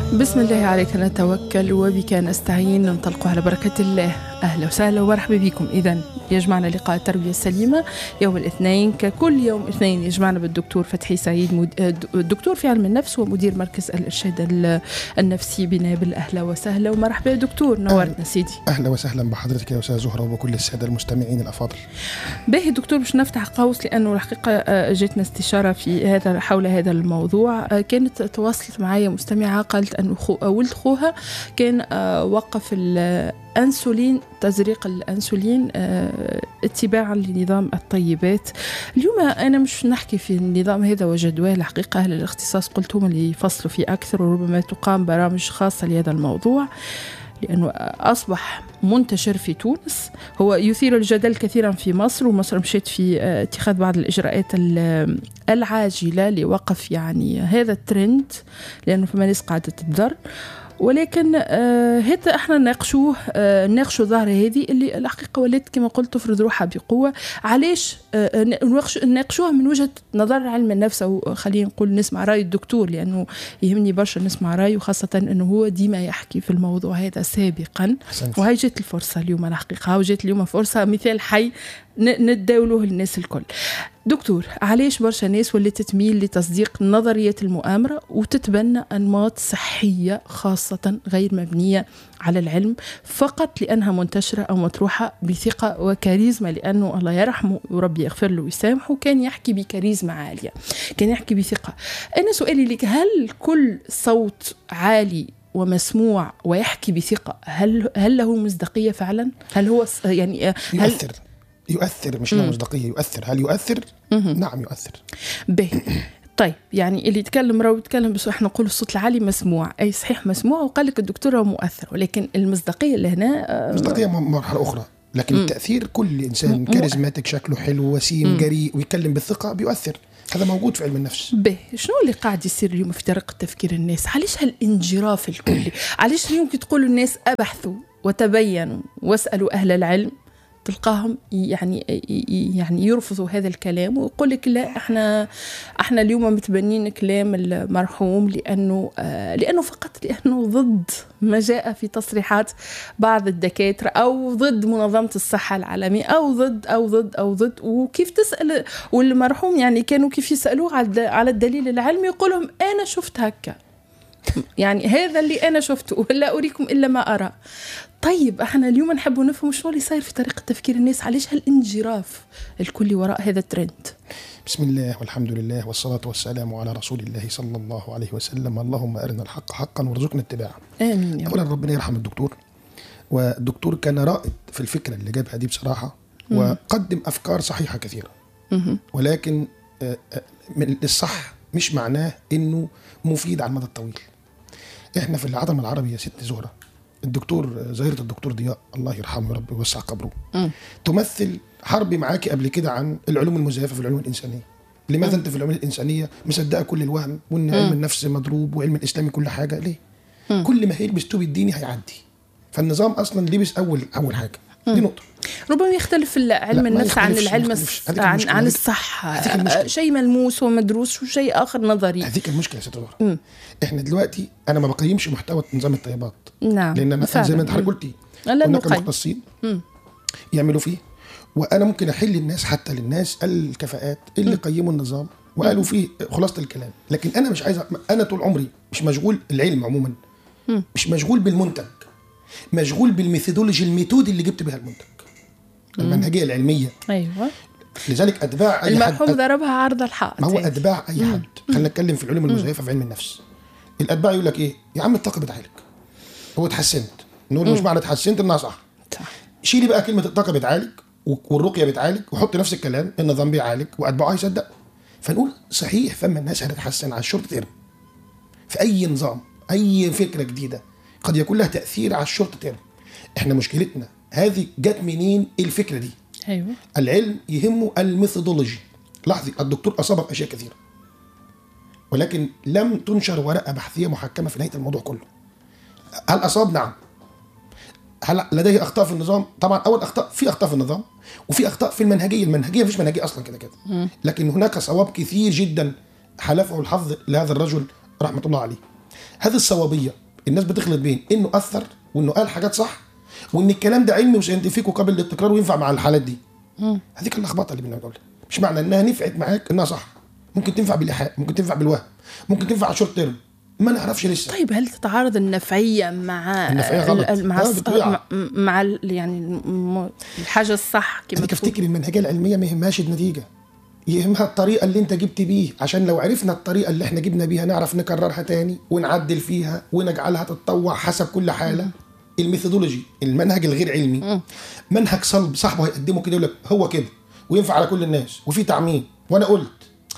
بسم الله عليك نتوكل وبك نستعين ننطلق على بركة الله أهلا وسهلا ومرحبا بكم إذا يجمعنا لقاء التربية السليمة يوم الاثنين ككل يوم اثنين يجمعنا بالدكتور فتحي سعيد مد... الدكتور في علم النفس ومدير مركز الإرشاد النفسي بنابل أهلا وسهلا ومرحبا دكتور نورتنا سيدي أهلا وسهلا بحضرتك يا أستاذ زهرة وبكل السادة المستمعين الأفاضل باهي دكتور باش نفتح قوس لأنه الحقيقة جاتنا استشارة في هذا حول هذا الموضوع كانت تواصلت معي مستمعة قالت أن ولد خوها كان وقف الانسولين تزريق الانسولين اتباعا لنظام الطيبات اليوم انا مش نحكي في النظام هذا وجدواه الحقيقه اهل الاختصاص قلت هم اللي يفصلوا فيه اكثر وربما تقام برامج خاصه لهذا الموضوع لأنه أصبح منتشر في تونس هو يثير الجدل كثيرا في مصر ومصر مشيت في اتخاذ بعض الإجراءات العاجلة لوقف يعني هذا الترند لأنه فما ناس قاعدة تضر ولكن آه هذا احنا ناقشوه آه ناقشوا الظاهره هذه اللي الحقيقه ولات كما قلت تفرض روحها بقوه علاش آه ناقشوها من وجهه نظر علم النفس او خلينا نقول نسمع راي الدكتور لانه يهمني برشا نسمع رايه وخاصه انه هو ديما يحكي في الموضوع هذا سابقا وهي جات الفرصه اليوم الحقيقه وجات اليوم فرصه مثال حي نتداولوه للناس الكل دكتور علاش برشا ناس ولات تميل لتصديق نظرية المؤامرة وتتبنى أنماط صحية خاصة غير مبنية على العلم فقط لأنها منتشرة أو مطروحة بثقة وكاريزما لأنه الله يرحمه وربي يغفر له ويسامحه كان يحكي بكاريزما عالية كان يحكي بثقة أنا سؤالي لك هل كل صوت عالي ومسموع ويحكي بثقة هل هل له مصداقية فعلا؟ هل هو يعني هل يؤثر يؤثر مش له مصداقيه يؤثر هل يؤثر مم. نعم يؤثر به طيب يعني اللي يتكلم راهو يتكلم بس احنا نقول الصوت العالي مسموع اي صحيح مسموع وقال لك الدكتور راهو مؤثر ولكن المصداقيه اللي هنا مصداقيه مرحله اخرى لكن مم. التاثير كل انسان كاريزماتيك شكله حلو وسيم جريء ويتكلم بالثقه بيؤثر هذا موجود في علم النفس به شنو اللي قاعد يصير اليوم في طريقه تفكير الناس علاش هالانجراف الكلي علاش اليوم كي تقولوا الناس ابحثوا وتبينوا واسالوا اهل العلم تلقاهم يعني يعني يرفضوا هذا الكلام ويقول لك لا احنا احنا اليوم متبنين كلام المرحوم لانه آه لانه فقط لانه ضد ما جاء في تصريحات بعض الدكاتره او ضد منظمه الصحه العالميه او ضد او ضد او ضد وكيف تسال والمرحوم يعني كانوا كيف يسالوه على الدليل العلمي يقول لهم انا شفت هكا يعني هذا اللي انا شفته ولا اريكم الا ما ارى طيب احنا اليوم نحب نفهم شنو اللي صاير في طريقه تفكير الناس علاش هالانجراف الكلي وراء هذا الترند بسم الله والحمد لله والصلاة والسلام على رسول الله صلى الله عليه وسلم اللهم أرنا الحق حقا وارزقنا اتباعه آمين أولا ربنا يرحم الدكتور والدكتور كان رائد في الفكرة اللي جابها دي بصراحة وقدم أفكار صحيحة كثيرة ولكن من الصح مش معناه انه مفيد على المدى الطويل احنا في العالم العربي يا ست زهره الدكتور ظاهرة الدكتور ضياء الله يرحمه يا رب ويوسع قبره م. تمثل حرب معاكي قبل كده عن العلوم المزيفه في العلوم الانسانيه لماذا م. انت في العلوم الانسانيه مصدقه كل الوهم وان علم النفس مضروب وعلم الاسلامي كل حاجه ليه م. كل ما هيلبس توب الديني هيعدي فالنظام اصلا لبس اول اول حاجه دي نقطه ربما يختلف علم النفس عن العلم عن, عن الصحة شيء ملموس ومدروس وشيء آخر نظري هذيك المشكلة يا ست احنا دلوقتي أنا ما بقيمش محتوى نظام الطيبات نعم لأن أنا زي ما أنت حضرتك قلتي هناك مختصين يعملوا فيه وأنا ممكن أحل الناس حتى للناس الكفاءات اللي م. قيموا النظام وقالوا فيه خلاصة الكلام لكن أنا مش عايز أنا طول عمري مش مشغول العلم عموما م. مش مشغول بالمنتج مشغول بالميثودولوجي الميثود اللي جبت بها المنتج المنهجيه العلميه ايوه لذلك اتباع اي المرحوم ضربها عرض الحائط ما هو اتباع اي حد خلينا نتكلم في العلوم المزيفه في علم النفس الاتباع يقول لك ايه يا عم الطاقه بتعالج هو اتحسنت نقول مش معنى اتحسنت انها صح صح شيلي بقى كلمه الطاقه بتعالج والرقيه بتعالج وحط نفس الكلام النظام بيعالج واتباعه يصدق فنقول صحيح فما الناس هتتحسن على الشورت تيرم في اي نظام اي فكره جديده قد يكون لها تاثير على الشورت تيرم احنا مشكلتنا هذه جت منين الفكره دي ايوه العلم يهمه الميثودولوجي لاحظي الدكتور اصاب في اشياء كثيره ولكن لم تنشر ورقه بحثيه محكمه في نهايه الموضوع كله هل اصاب نعم هل لديه اخطاء في النظام طبعا اول اخطاء في اخطاء في النظام وفي اخطاء في المنهجيه المنهجيه مفيش منهجيه اصلا كده كده لكن هناك صواب كثير جدا حلفه الحظ لهذا الرجل رحمه الله عليه هذه الصوابيه الناس بتخلط بين انه اثر وانه قال حاجات صح وان الكلام ده علمي وسينتفيك وقابل للتكرار وينفع مع الحالات دي هذيك اللخبطه اللي بنقولها مش معنى انها نفعت معاك انها صح ممكن تنفع بالايحاء ممكن تنفع بالوهم ممكن تنفع على شورت تيرم ما نعرفش لسه طيب هل تتعارض النفعيه مع النفعية غلط. ال- مع آه، الص- بطبيعة. مع- مع ال- يعني الم- الحاجه الصح كما خليك تقول افتكر المنهجيه العلميه ما يهمهاش النتيجه يهمها الطريقه اللي انت جبت بيه عشان لو عرفنا الطريقه اللي احنا جبنا بيها نعرف نكررها تاني ونعدل فيها ونجعلها تتطوع حسب كل حاله الميثودولوجي المنهج الغير علمي منهج صلب صاحبه هيقدمه كده يقول لك هو كده وينفع على كل الناس وفي تعميم وانا قلت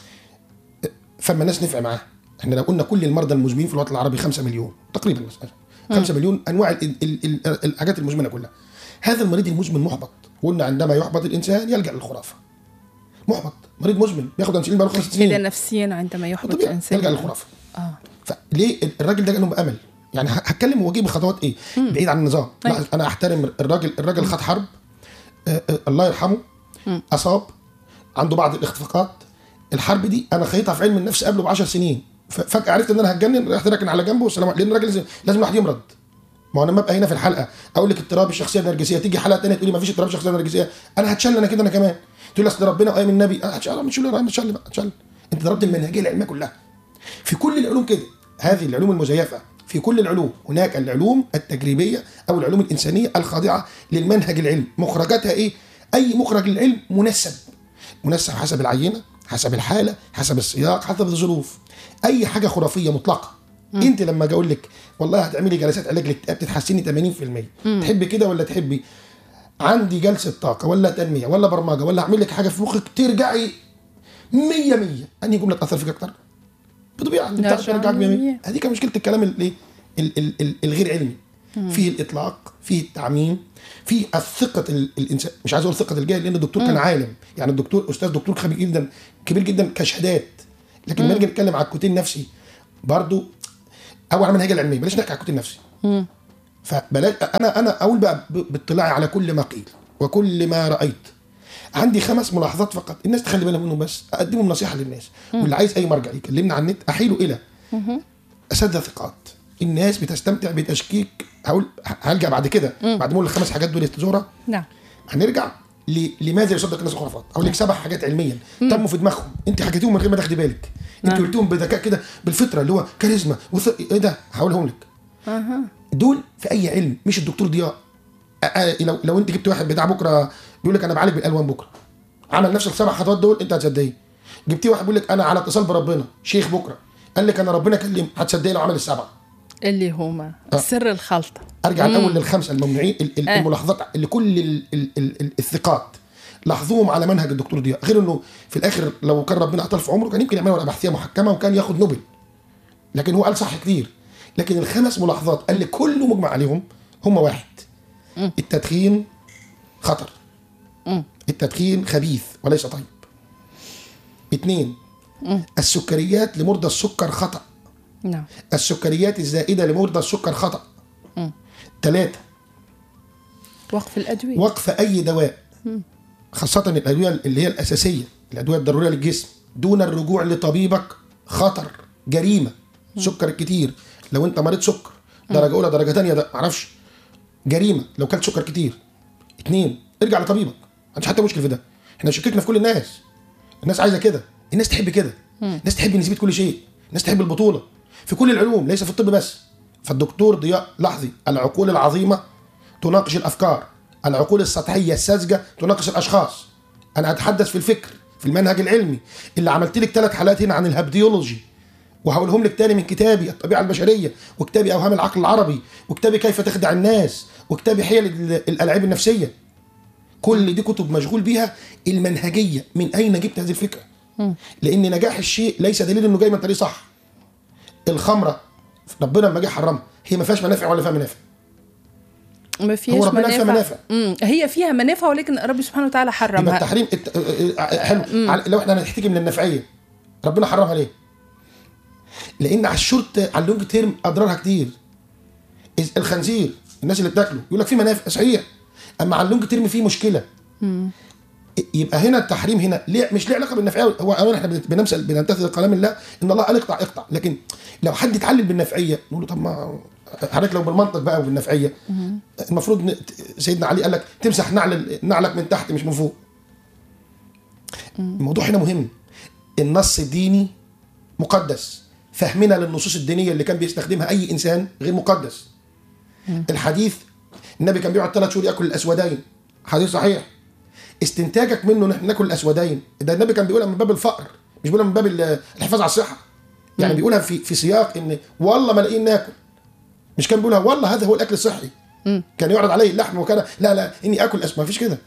فما الناس نفع معاه احنا لو قلنا كل المرضى المزمنين في الوطن العربي 5 مليون تقريبا مثلا 5 مليون انواع ال- ال- ال- الحاجات المزمنه كلها هذا المريض المزمن محبط قلنا عندما يحبط الانسان يلجا للخرافه محبط مريض مزمن بياخد انسولين بقاله خمس اذا سنين نفسيا عندما يحبط طبيعي الانسان يلجا للخرافه اه فليه الراجل ده جاله بامل يعني ه- هتكلم واجيب خطوات ايه بعيد عن النظام أيوة. لا انا احترم الراجل الراجل خد حرب آه، آه، الله يرحمه اصاب عنده بعض الاخفاقات الحرب دي انا خيطها في علم النفس قبله ب 10 سنين ف- فجاه عرفت ان انا هتجنن رحت راكن على جنبه والسلام عليكم. لان الراجل لازم لازم الواحد يمرض ما هو انا لما ابقى هنا في الحلقه اقول لك اضطراب الشخصيه النرجسيه تيجي حلقه ثانيه تقولي ما فيش اضطراب الشخصيه النرجسيه انا هتشل انا كده انا كمان تقول لي اصل ربنا وايام النبي انا هتشل مش انا هتشل بقى هتشل انت ضربت المنهجيه العلميه كلها في كل العلوم كده هذه العلوم المزيفه في كل العلوم هناك العلوم التجريبيه او العلوم الانسانيه الخاضعه للمنهج العلمي مخرجاتها ايه اي مخرج للعلم منسب منسب حسب العينه حسب الحاله حسب السياق حسب الظروف اي حاجه خرافيه مطلقه انت لما اجي اقول لك والله هتعملي جلسات علاج للاكتئاب تتحسني 80% تحبي كده ولا تحبي عندي جلسه طاقه ولا تنميه ولا برمجه ولا اعمل لك حاجه في مخك ترجعي 100 100 انهي جمله تاثر فيك اكتر بطبيعه انت نرجع بتعرف ترجعك 100 100 100. هذه كان مشكله الكلام الايه ال- ال- ال- الغير علمي فيه الاطلاق فيه التعميم فيه الثقه ال- الانسان مش عايز اقول ثقه الجاهل لان الدكتور كان عالم يعني الدكتور استاذ دكتور خبير جدا كبير جدا كشهادات لكن لما نيجي نتكلم على الكوتين النفسي برضو او على المنهج العلمي بلاش نحكي على الكوتين النفسي فبلاش انا انا اقول بقى ب- باطلاعي على كل ما قيل وكل ما رايت عندي خمس ملاحظات فقط الناس تخلي بالها منهم بس اقدمهم نصيحه للناس واللي عايز اي مرجع يكلمنا عن النت احيله الى اساتذه ثقات الناس بتستمتع بتشكيك هقول هرجع بعد كده بعد ما اقول الخمس حاجات دول تزورها نعم هنرجع ل... لماذا يصدق الناس الخرافات اقول لك سبع حاجات علميا تموا في دماغهم انت حكيتيهم من غير ما تاخدي بالك انت نعم. قلتيهم بذكاء كده بالفطره اللي هو كاريزما وث... ايه ده هقولهم لك اها دول في اي علم مش الدكتور ضياء أ- أ- لو لو انت جبت واحد بتاع بكره بيقول لك انا بعالج بالالوان بكره عمل نفس السبع خطوات دول انت هتصدقيه جبتي واحد بيقول لك انا على اتصال بربنا شيخ بكره قال لك انا ربنا كلم هتصدقيه لو عمل السبعه اللي هما سر الخلطه ارجع الاول للخمسه الممنوعين ال- ال- آه. الملاحظات اللي كل ال- ال- ال- ال- الثقات لاحظوهم على منهج الدكتور ضياء غير انه في الاخر لو كان ربنا اطال في عمره كان يمكن يعمل ورقه بحثيه محكمه وكان ياخد نوبل لكن هو قال صح كتير لكن الخمس ملاحظات اللي كله مجمع عليهم هم واحد التدخين خطر التدخين خبيث وليس طيب اثنين السكريات لمرضى السكر خطأ نعم السكريات الزائدة لمرضى السكر خطأ ثلاثة وقف الادويه وقف اي دواء خاصه الادويه اللي هي الاساسيه الادويه الضروريه للجسم دون الرجوع لطبيبك خطر جريمه سكر الكتير لو انت مريض سكر درجه اولى درجه ثانيه ده معرفش جريمه لو كلت سكر كتير اتنين ارجع لطبيبك ما عنديش حتى مشكله في ده احنا شككنا في كل الناس الناس عايزه كده الناس تحب كده الناس تحب نسبه كل شيء الناس تحب البطوله في كل العلوم ليس في الطب بس فالدكتور ضياء لاحظي العقول العظيمه تناقش الافكار العقول السطحيه الساذجه تناقش الاشخاص انا اتحدث في الفكر في المنهج العلمي اللي عملت لك ثلاث حلقات هنا عن الهبديولوجي وهقولهم لك تاني من كتابي الطبيعه البشريه وكتابي اوهام العقل العربي وكتابي كيف تخدع الناس وكتابي حيل ال- الالعاب النفسيه كل دي كتب مشغول بيها المنهجيه من اين جبت هذه الفكره لان نجاح الشيء ليس دليل انه جاي من طريق صح الخمره ربنا لما جه حرمها هي ما فيهاش منافع ولا فيها منافع ما فيهاش هو ربنا قال فيها منافع. مم. هي فيها منافع ولكن ربي سبحانه وتعالى يبقى حرمها التحريم الت... آه، آه، حلو على- لو احنا هنحتكي من النفعيه ربنا حرمها ليه؟ لان على الشورت على اللونج تيرم اضرارها كتير إز- الخنزير الناس اللي بتاكله يقول لك في منافع صحيح اما على اللونج تيرم في مشكله يبقى هنا التحريم هنا ليه مش ليه علاقه بالنفعيه هو اولا احنا بنمثل بنمتثل كلام الله ان الله قال اقطع اقطع لكن لو حد اتعلم بالنفعيه نقول له طب ما حضرتك لو بالمنطق بقى وبالنفعيه المفروض ن- سيدنا علي قال لك تمسح نعل نعلك من تحت مش من فوق الموضوع هنا مهم النص الديني مقدس فهمنا للنصوص الدينيه اللي كان بيستخدمها اي انسان غير مقدس الحديث النبي كان بيقعد ثلاث شهور ياكل الاسودين حديث صحيح استنتاجك منه ان احنا ناكل الاسودين ده النبي كان بيقولها من باب الفقر مش بيقولها من باب ال- الحفاظ على الصحه يعني بيقولها في في سياق ان والله ما لاقيين ناكل مش كان بيقولها والله هذا هو الاكل الصحي كان يعرض عليه اللحم وكان لا لا اني اكل اسماء ما فيش كده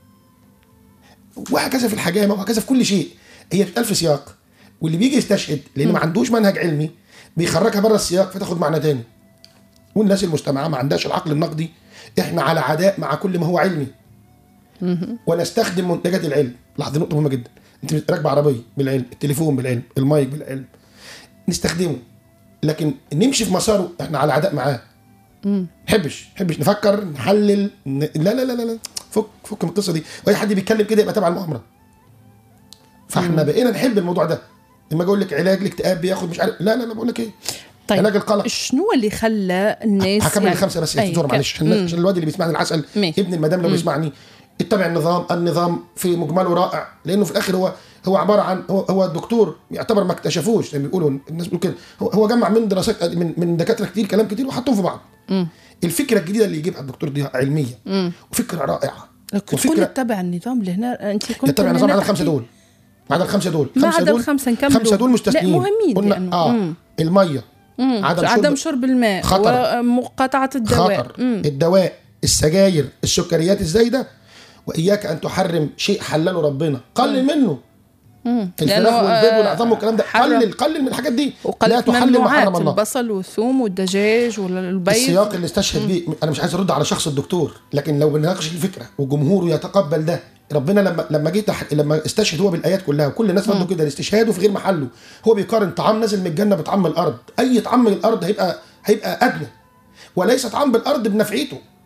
وهكذا في الحجامه وهكذا في كل شيء هي بتتقال في سياق واللي بيجي يستشهد لان ما عندوش منهج علمي بيخرجها بره السياق فتاخد معنى تاني والناس المجتمعه ما عندهاش العقل النقدي احنا على عداء مع كل ما هو علمي ونستخدم منتجات العلم لاحظ نقطه مهمه جدا انت راكبه عربيه بالعلم التليفون بالعلم المايك بالعلم نستخدمه لكن نمشي في مساره احنا على عداء معاه نحبش نحبش نفكر نحلل ن... لا لا لا لا لا فك فك من القصه دي واي حد بيتكلم كده يبقى تبع المؤامره فاحنا بقينا نحب الموضوع ده لما اقول لك علاج الاكتئاب بياخد مش عارف لا لا لا بقول لك ايه طيب علاج القلق شنو اللي خلى الناس هكمل يعني- الخمسه بس يا أي، دكتور ك- معلش عشان مم. عشان الواد اللي بيسمعني العسل ماشي. ابن المدام لو بيسمعني اتبع النظام النظام في مجمله رائع لانه في الاخر هو هو عباره عن هو, هو الدكتور يعتبر ما اكتشفوش زي ما بيقولوا الناس بيقولوا كده هو, هو جمع من دراسات من من دكاتره كتير كلام كتير وحطهم في بعض الفكره الجديده اللي يجيبها الدكتور دي علميه وفكره رائعه كنت تقول اتبع النظام اللي هنا انت كنت يتبع من النظام هنا على الخمسه تحكي- دول ما عدا الخمسه دول ما خمسة عدا دول- الخمسة نكملوا. خمسه دول مستثنين لا، مهمين قلنا لأنه- اه مم. الميه عدم شرب عدم شرب الماء خطر. ومقاطعة الدواء خطر مم. الدواء السجاير السكريات الزايده واياك ان تحرم شيء حلله ربنا قلل منه الفراخ لأنه، والبيض آه، والعظام والكلام ده حرم. قلل قلل من الحاجات دي لا وقلت تحلل ما ممنوعات حرم الله البصل والثوم والدجاج والبيض السياق اللي استشهد بيه انا مش عايز ارد على شخص الدكتور لكن لو بنناقش الفكره وجمهوره يتقبل ده ربنا لما لما جه تح... لما استشهد هو بالايات كلها وكل الناس ردوا كده الاستشهاد في غير محله هو بيقارن طعام نازل من الجنه بطعام من الارض اي طعام من الارض هيبقى هيبقى ادنى وليس طعام بالارض بنفعيته